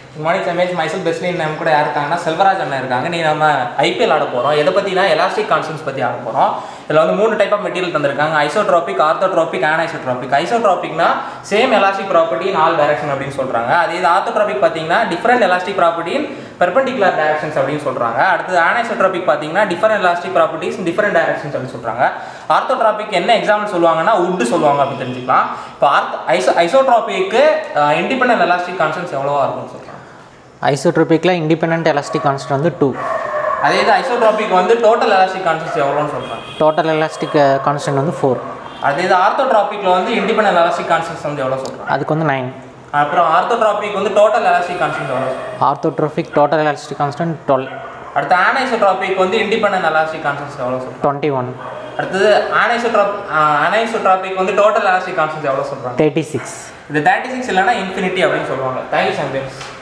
good morning சமேஷ் மைசல் பெஸ்ட்லி நம்ம கூட யார் இருக்காங்கன்னா செல்வராஜ் அண்ணன் இருக்காங்க நீ நம்ம ஐபிஎல் ஆட போகிறோம் எதை பற்றினா எலாஸ்டிக் கான்ஸ்டன்ஸ் பற்றி ஆட போகிறோம் இதில் வந்து மூணு டைப் ஆஃப் மெட்டீரியல் தந்திருக்காங்க ஐசோட்ராபிக் ஆர்த்தோட்ராபிக் அனைசோட்ராபிக் ஐசோட்ராபிக்னா same elastic property in all direction அப்படின்னு சொல்கிறாங்க அதே இது ஆர்த்தோட்ராபிக் பார்த்தீங்கன்னா different elastic property in perpendicular directions அப்படின்னு சொல்கிறாங்க அடுத்தது அனைசோட்ராபிக் பார்த்தீங்கன்னா different elastic properties different directions அப்படின்னு சொல்கிறாங்க ஆர்த்தோட்ராபிக் என்ன எக்ஸாம்பிள் சொல்லுவாங்கன்னா உட்டு சொல்லுவாங்க அப்படின்னு தெரிஞ்சுக்கலாம் இப்போ ஆர்த் ஐசோ ஐசோட்ராபிக்கு இண்டிபெண்டன்ட் எலாஸ்டிக் கான்ஸ்டன்ஸ் எவ்வளோவா இருக்கும்னு சொல்கிறாங்க ஐசோட்ரோபிக்கில் இண்டிபெண்ட் எலாஸ்டிக் கான்ஸ்டன்ட் வந்து டூ அதே இது ஐசோட்ராபிக் வந்து டோட்டல் எலாஸ்டிக் கான்ஸ்டன்ஸ் எவ்வளோன்னு சொல்கிறாங்க டோட்டல் எலாஸ்டிக் கான்ஸ்டன்ட் வந்து ஃபோர் அதே இது ஆர்த்தோட்ராபிக்கில் வந்து இண்டிபெண்டன்ட் எலாஸ்டிக் கான்ஸ்டன்ஸ் வந்து எவ்வளோ சொல்கிறாங்க அதுக்கு வந்து நைன் அப்புறம் ஆர்த்தோட்ராபிக் வந்து டோட்டல் எலாஸ்டிக் கான்ஸ்டன்ஸ் எவ்வளோ orthotropic total elastic constant twelve அடுத்து ஆனைசோட்ராபிக் வந்து இண்டிபெண்டன்ட் எலாஸ்டிக் கான்ஸ்டன்ஸ் எவ்வளோ சொல்கிறாங்க டுவெண்ட்டி ஒன் அடுத்தது ஆனைசோட்ராப் ஆனைசோட்ராபிக் வந்து டோட்டல் எலாஸ்டிக் கான்ஸ்டன்ஸ் எவ்வளோ சொல்கிறாங்க தேர்ட்டி சிக்ஸ் இது தேர்ட்டி சிக்ஸ் இல்லைனா இன்ஃபினிட்டி அப்படின்னு சொல்லுவாங்க தேங்க்யூ சாம்பியன்ஸ்